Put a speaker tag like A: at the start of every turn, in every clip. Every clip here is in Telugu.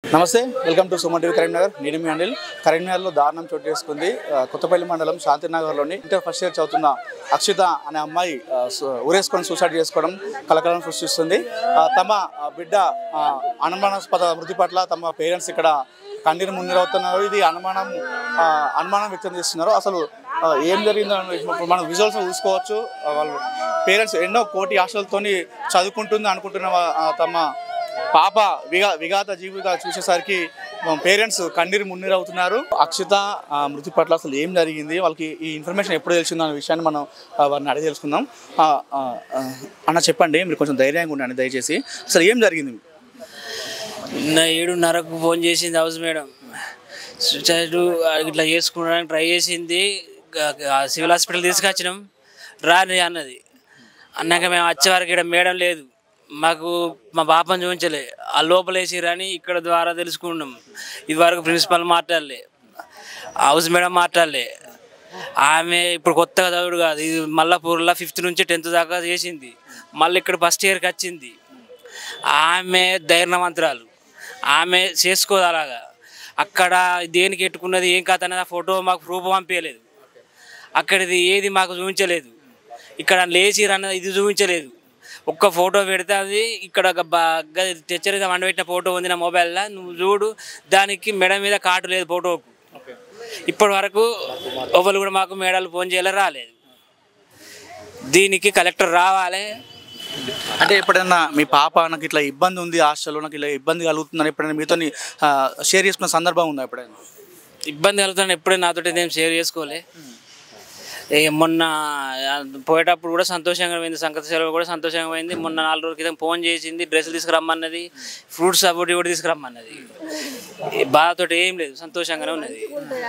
A: నమస్తే welcome to Suman TV Karimnagar నేను మీ అనిల్ కరీంనగర్లో దారుణం చోటు చేసుకుంది ఆ, కొత్తపల్లి మండలం శాంతినగర్లోని ఇంటర్ ఫస్ట్ ఇయర్ చదువుతున్న అక్షిత అనే అమ్మాయి ఆ, సు- ఉరేసుకొని సూసైడ్ చేసుకోవడం కలకలం సృష్టిస్తుంది ఆ, తమ ఆ, బిడ్డ ఆ, అనుమానాస్పద మృతి పట్ల తమ పేరెంట్స్ ఇక్కడ కన్నీరు మున్నీరవుతున్నారు ఇది అనుమానం ఆ, అనుమానం వ్యక్తం చేస్తున్నారు అసలు ఆ, ఏం జరిగిందో అని ఇప్పుడు మనం విజువల్స్ చూసుకోవచ్చు ఆ, వాళ్ళు పేరెంట్స్ ఎన్నో కోటి ఆశలతోని చదువుకుంటుంది అనుకుంటున్న వా- ఆ, తమ పాప విగా విఘాత జీవిత చూసేసరికి పేరెంట్స్ కన్నీరు మున్నీరు అవుతున్నారు అక్షిత ఆ, మృతి పట్ల అసలు ఏం జరిగింది వాళ్ళకి ఈ ఇన్ఫర్మేషన్ ఎప్పుడు తెలిసిందో అనే విషయాన్ని మనం ఆ, వారిని అడిగి తెలుసుకుందాం ఆ, ఆ, ఆ, అన్న చెప్పండి మీరు కొంచెం ధైర్యంగా ఉండండి దయచేసి అసలు ఏం జరిగింది
B: నిన్న ఏడున్నరకు ఫోన్ చేసింది హౌస్ మేడం సూసైడ్ ఇట్లా చేసుకోవడానికి ట్రై చేసింది గ- గ- సివిల్ హాస్పిటల్ తీసుకొచ్చినాం రాని అన్నది అన్నాక మేము వచ్చే వరకు ఇక్కడ మేడం లేదు మాకు మా పాపను చూపించలే ఆ లోపల వేసిరని ఇక్కడ ద్వారా తెలుసుకున్నాం ఇది వరకు ప్రిన్సిపల్ మాట్లాడలే హౌస్ మేడం మాట్లాడలే ఆమె ఇప్పుడు కొత్తగా చదువుడు కాదు ఇది మల్లాపూర్లో ఫిఫ్త్ నుంచి టెన్త్ దాకా చేసింది మళ్ళీ ఇక్కడ ఫస్ట్ ఇయర్కి వచ్చింది ఆమె ధైర్యవంతురాలు ఆమె చేసుకోదు అలాగా అక్కడ దేనికి ఎట్టుకున్నది ఏం కథ అనేది ఆ ఫోటో మాకు ప్రూఫ్ పంపించలేదు అక్కడిది ఏది మాకు చూపించలేదు ఇక్కడ లేచి అన్నది ఇది చూపించలేదు ఒక్క ఫోటో పెడితే అది ఇక్కడ తెచ్చరిగా వండబెట్టిన ఫోటో ఉంది నా మొబైల్లో నువ్వు చూడు దానికి మెడ మీద కాటు లేదు ఫోటోకు ఇప్పటి వరకు ఎవరు కూడా మాకు మేడాలు ఫోన్ చేయాలి రాలేదు దీనికి కలెక్టర్ రావాలి
A: అంటే ఎప్పుడైనా మీ పాప నాకు ఇట్లా ఇబ్బంది ఉంది హాస్టల్లో నాకు ఇలా ఇబ్బంది కలుగుతుందని ఎప్పుడైనా మీతో షేర్ చేసుకున్న సందర్భం ఉందా ఎప్పుడైనా
B: ఇబ్బంది కలుగుతాను ఎప్పుడే నాతో ఏం షేర్ చేసుకోలే ఏ మొన్న ఆ, పోయేటప్పుడు కూడా సంతోషంగా పోయింది సంగతి సెలవు కూడా సంతోషంగా పోయింది మొన్న నాలుగు రోజుల క్రితం ఫోన్ చేసింది డ్రెస్సులు తీసుకురమ్మన్నది ఫ్రూట్స్ అవి కూడా తీసుకురమ్మన్నది ఏ బాధతో ఏం లేదు సంతోషంగానే ఉన్నది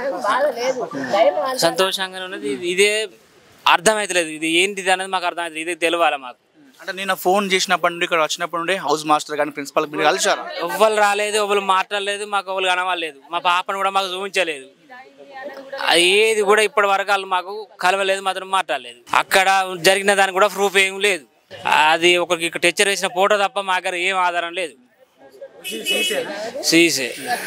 B: సంతోషంగానే ఉన్నది ఇది- ఇదే అర్థమవుతలేదు ఇది ఏంటిది అనేది మాకు అర్థమవుతుంది ఇదే తెలియాలి మాకు
A: అంటే నేను ఫోన్ చేసినప్పటి నుండి ఇక్కడ వచ్చినప్పటి నుండి హౌస్ మాస్టర్ కానీ ప్రిన్సిపల్ మీరు కలిసారా
B: ఎవ్వరు రాలేదు ఎవరు మాట్లాడలేదు మాకు ఎవరు కనవలేదు మా పాపను కూడా మాకు చూపించలేదు అది ఏది కూడా ఇప్పటి వరకు వాళ్ళు మాకు కలవలేదు మాత్రం మాట్లాడలేదు అక్కడ జరిగిన దానికి కూడా ప్రూఫ్ ఏం లేదు అది ఒకరికి ఇక్కడ టెచ్చర్ వేసిన ఫోటో తప్ప మా దగ్గర ఏం ఆధారం లేదు సీసే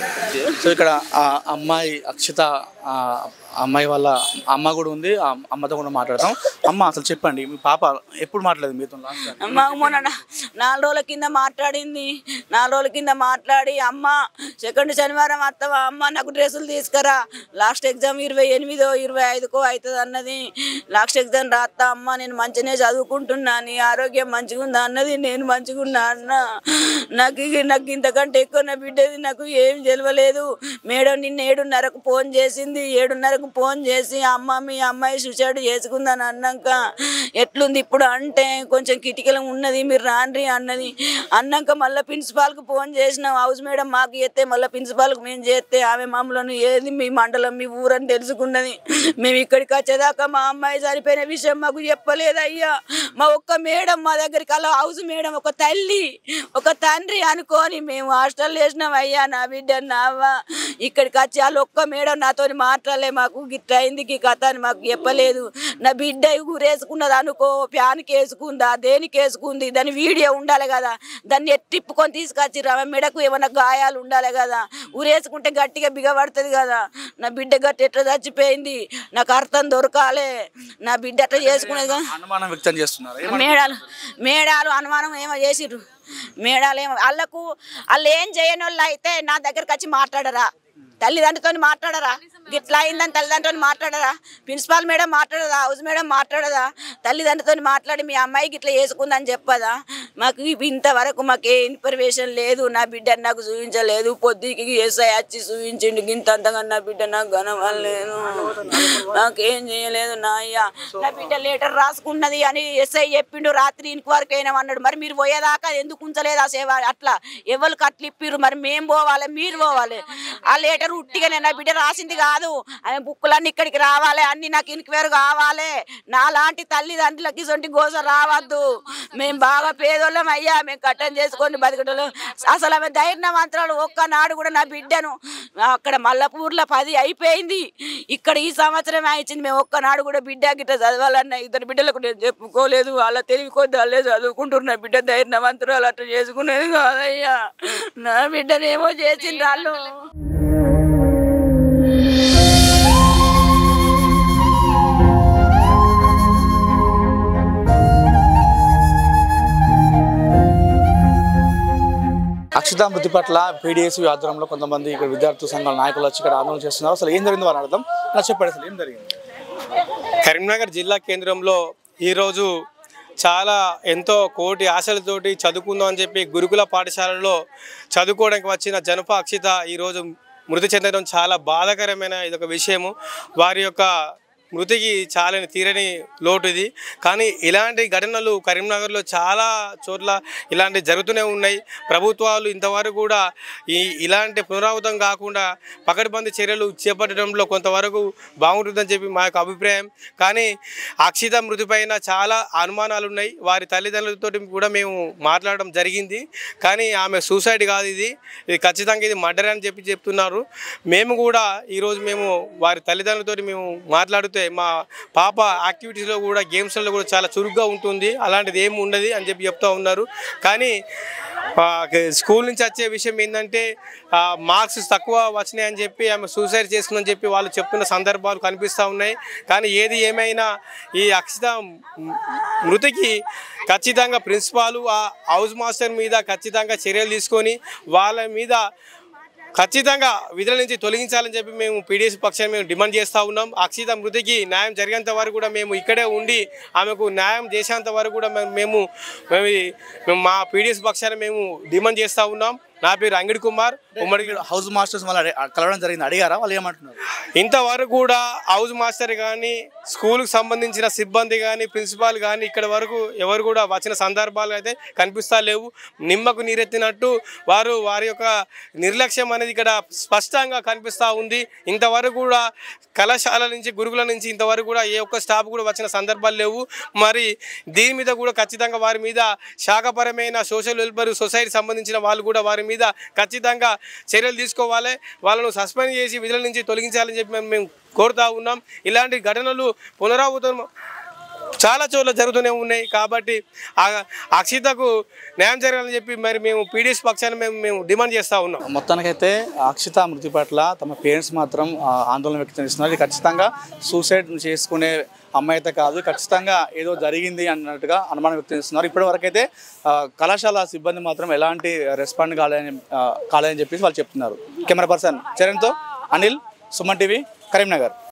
A: సో ఇక్కడ ఆ అమ్మాయి అక్షిత ఆ అమ్మాయి వాళ్ళ అమ్మ కూడా ఉంది ఆ అమ్మతో కూడా మాట్లాడతాం అమ్మ అసలు చెప్పండి మీ పాప ఎప్పుడు మాట్లాడదు మీతో లాస్ట్ టైం?
C: మాకు మొన్న నా- నాలుగు రోజుల కింద మాట్లాడింది నాలుగు రోజుల కింద మాట్లాడి అమ్మ సెకండ్ శనివారం వస్తావా అమ్మ నాకు డ్రెస్సులు తీసుకురా లాస్ట్ ఎగ్జామ్ ఇరవై ఎనిమిదో ఇరవై ఐదుకో అవుతుంది అన్నది లాస్ట్ ఎగ్జామ్ రాస్తా అమ్మ నేను మంచిగానే చదువుకుంటున్నా నీ ఆరోగ్యం మంచిగా ఉందా అన్నది నేను మంచిగా ఉన్నా అన్న నాకు ఇక- నాకు ఇంతకంటే ఎక్కువ నా బిడ్డది నాకు ఏం తెలియలేదు మేడం నిన్న ఏడున్నరకు ఫోన్ చేసింది ఏడున్నరకు ఫోన్ చేసి అమ్మ మీ అమ్మాయి సూసైడ్ చేసుకుందని అన్నాక ఎట్లుంది ఇప్పుడు అంటే కొంచెం కిటికీలో ఉన్నది మీరు రాండ్రి అన్నది అన్నాక మళ్ళీ ప్రిన్సిపాల్కి ఫోన్ చేసినాం హౌస్ మేడం మాకు చేస్తే మళ్ళీ ప్రిన్సిపాల్కి మేము చేస్తే ఆమె మమ్మల్ని ఏది మీ మండలం మీ ఊరని తెలుసుకున్నది మేము ఇక్కడికి వచ్చేదాకా మా అమ్మాయి చనిపోయిన విషయం మాకు చెప్పలేదు అయ్యా మా ఒక్క మేడం మా దగ్గరికి అలా హౌస్ మేడం ఒక తల్లి ఒక తండ్రి అనుకొని మేము హాస్టల్ వేసినాం అయ్యా నా బిడ్డ నావా ఇక్కడికి వచ్చి వాళ్ళు ఒక్క మేడం నాతో మాట్లాడలే మాకు గిట్ట అయింది ఈ కథ అని మాకు చెప్పలేదు నా బిడ్డ ఊరేసుకున్నది అనుకో ఫ్యాన్కి వేసుకుందా దేనికి వేసుకుంది దాని వీడియో ఉండాలి కదా దాన్ని ఎట్టిప్పుకొని తీసుకొచ్చి రవ మెడకు ఏమైనా గాయాలు ఉండాలి కదా ఊరేసుకుంటే గట్టిగా బిగబడుతుంది కదా నా బిడ్డ గట్టి ఎట్లా చచ్చిపోయింది నాకు అర్థం దొరకాలే నా బిడ్డ అట్లా చేసుకునేది కదా
A: అనుమానం వ్యక్తం చేస్తున్నారు ఏమని-
C: మేడాలు మేడాలు అనుమానం ఏమో చేసిర్రు మేడాలు ఏమో వాళ్ళకు వాళ్ళు ఏం చేయని వాళ్ళు అయితే నా దగ్గరకు వచ్చి మాట్లాడరా తల్లిదండ్రులతో మాట్లాడరా గిట్లా అయిందని తల్లిదండ్రులతో మాట్లాడరా ప్రిన్సిపాల్ మేడం మాట్లాడదా హౌస్ మేడం మాట్లాడదా తల్లిదండ్రులతో మాట్లాడి మీ అమ్మాయి గిట్లా వేసుకుందని చెప్పదా మాకు ఇవి ఇంతవరకు మాకు ఏ ఇన్ఫర్మేషన్ లేదు నా బిడ్డ నాకు చూపించలేదు పొద్దుకి ఎస్ఐ వచ్చి చూపించిండు గింత అంతగా నా బిడ్డ నాకు కనవలేదు నాకేం చేయలేదు నా అయ్యా నా బిడ్డ లెటర్ రాసుకున్నది అని ఎస్ఐ చెప్పిండు రాత్రి ఇంక్వైరీకి అయినా అన్నాడు మరి మీరు పోయేదాకా ఎందుకు ఉంచలేదు ఆ సేవ అట్లా ఎవరికి అట్లా ఇప్పిర్రు మరి మేము పోవాలి మీరు పోవాలి ఆ లెటర్ అన్నారు ఉట్టిగానే నా బిడ్డ రాసింది కాదు ఆమె బుక్కులన్నీ ఇక్కడికి రావాలి అన్ని నాకు ఇన్క్వైర్ కావాలి నా లాంటి తల్లిదండ్రులకి ఇటువంటి గోస రావద్దు మేము బాగా పేదోళ్ళం అయ్యా మేము కట్టం చేసుకొని బతికటోళ్ళం అసలు ఆమె ధైర్యవంతురాలు ఒక్కనాడు కూడా నా బిడ్డను అక్కడ మల్లపూర్లో పది అయిపోయింది ఇక్కడ ఈ సంవత్సరం ఇచ్చింది మేము ఒక్కనాడు కూడా బిడ్డ గిట్ట చదవాలన్న ఇద్దరు బిడ్డలకు నేను చెప్పుకోలేదు వాళ్ళ తెలివి కొద్ది వాళ్ళే చదువుకుంటున్న బిడ్డ ధైర్యవంతురాలు అట్లా చేసుకునేది కాదయ్యా నా బిడ్డనేమో చేసిండ్రు వాళ్ళు
A: అక్షిత మృతి పట్ల పీడిఎస్ ఆధ్వర్యంలో కొంతమంది ఇక్కడ విద్యార్థి సంఘాల నాయకులు వచ్చి ఇక్కడ ఆందోళన చేస్తున్నారు అసలు ఏం జరిగింది వారి అర్థం అలా చెప్పండి అసలు ఏం జరిగింది
D: కరీంనగర్ జిల్లా కేంద్రంలో ఈరోజు చాలా ఎంతో కోటి ఆశలతోటి చదువుకుందాం అని చెప్పి గురుకుల పాఠశాలలో చదువుకోవడానికి వచ్చిన జనప అక్షిత ఈరోజు మృతి చెందడం చాలా బాధాకరమైన ఇదొక విషయము వారి యొక్క మృతికి చాలా తీరని లోటు ఇది కానీ ఇలాంటి ఘటనలు కరీంనగర్లో చాలా చోట్ల ఇలాంటి జరుగుతూనే ఉన్నాయి ప్రభుత్వాలు ఇంతవరకు కూడా ఈ ఇలాంటి పునరావృతం కాకుండా పకడ్బందీ చర్యలు చేపట్టడంలో కొంతవరకు బాగుంటుందని చెప్పి మా యొక్క అభిప్రాయం కానీ అక్షిత మృతి పైన చాలా అనుమానాలు ఉన్నాయి వారి తల్లిదండ్రులతో కూడా మేము మాట్లాడడం జరిగింది కానీ ఆమె సూసైడ్ కాదు ఇది ఇది ఖచ్చితంగా ఇది మర్డర్ అని చెప్పి చెప్తున్నారు మేము కూడా ఈరోజు మేము వారి తల్లిదండ్రులతో మేము మాట్లాడితే మా పాప యాక్టివిటీస్లో కూడా గేమ్స్లలో కూడా చాలా చురుగ్గా ఉంటుంది అలాంటిది ఏమి ఉండదు అని చెప్పి చెప్తూ ఉన్నారు కానీ ఆ, స్కూల్ నుంచి వచ్చే విషయం ఏంటంటే మార్క్స్ తక్కువ వచ్చినాయి అని చెప్పి ఆమె సూసైడ్ చేసుకుందని చెప్పి వాళ్ళు చెప్తున్న సందర్భాలు కనిపిస్తూ ఉన్నాయి కానీ ఏది ఏమైనా ఈ అక్షిత మృతికి ఖచ్చితంగా ప్రిన్సిపాలు ఆ హౌస్ మాస్టర్ మీద ఖచ్చితంగా చర్యలు తీసుకొని వాళ్ళ మీద ఖచ్చితంగా విధుల నుంచి తొలగించాలని చెప్పి మేము పీడిఎస్ పక్షాన్ని మేము డిమాండ్ చేస్తూ ఉన్నాం అక్షిత మృతికి న్యాయం జరిగేంత వరకు కూడా మేము ఇక్కడే ఉండి ఆమెకు న్యాయం చేసేంత వరకు కూడా మేము మేము మేము ఈ- మేము మా పీడిఎస్ పక్షాన్ని మేము డిమాండ్ చేస్తూ ఉన్నాం నా పేరు అంగిడి కుమార్ ఉమ్మడి
A: హౌస్ మాస్టర్స్ మళ్ళీ కలవడం జరిగింది అడిగారా వాళ్ళు ఏమంటున్నారు
D: ఇంతవరకు కూడా హౌస్ మాస్టర్ కానీ స్కూల్కి సంబంధించిన సిబ్బంది కానీ ప్రిన్సిపాల్ కానీ ఇక్కడ వరకు ఎవరు కూడా వచ్చిన సందర్భాలు అయితే కనిపిస్తా లేవు నిమ్మకు నీరెత్తినట్టు వారు వారి యొక్క నిర్లక్ష్యం అనేది ఇక్కడ స్పష్టంగా కనిపిస్తూ ఉంది ఇంతవరకు కూడా కళాశాల నుంచి గురుకుల నుంచి ఇంతవరకు కూడా ఏ ఒక్క స్టాఫ్ కూడా వచ్చిన సందర్భాలు లేవు మరి దీని మీద కూడా ఖచ్చితంగా వారి మీద శాఖపరమైన సోషల్ వెల్ఫేర్ సొసైటీ సంబంధించిన వాళ్ళు కూడా వారి మీద ఖచ్చితంగా చర్యలు తీసుకోవాలి వాళ్ళను సస్పెండ్ చేసి విధుల నుంచి తొలగించాలని చెప్పి మేము మేము కోరుతా ఉన్నాం ఇలాంటి ఘటనలు పునరావృతం చాలా చోట్ల జరుగుతూనే ఉన్నాయి కాబట్టి ఆ అక్షితకు న్యాయం జరగాలని చెప్పి మరి మేము పీడిఎస్ పక్షాన్ని మేము మేము డిమాండ్ చేస్తూ ఉన్నాం
A: మొత్తానికైతే అక్షిత మృతి పట్ల తమ పేరెంట్స్ మాత్రం ఆ, ఆందోళన వ్యక్తం చేస్తున్నారు ఇది ఖచ్చితంగా సూసైడ్ చేసుకునే అమ్మాయి అయితే కాదు ఖచ్చితంగా ఏదో జరిగింది అన్నట్టుగా అనుమానం వ్యక్తం చేస్తున్నారు ఇప్పటి వరకు అయితే కళాశాల సిబ్బంది మాత్రం ఎలాంటి రెస్పాండ్ కాలేదని ఆ, కాలేదని చెప్పేసి వాళ్ళు చెప్తున్నారు కెమెరా పర్సన్ చరణ్తో అనిల్ సుమన్ టీవీ కరీంనగర్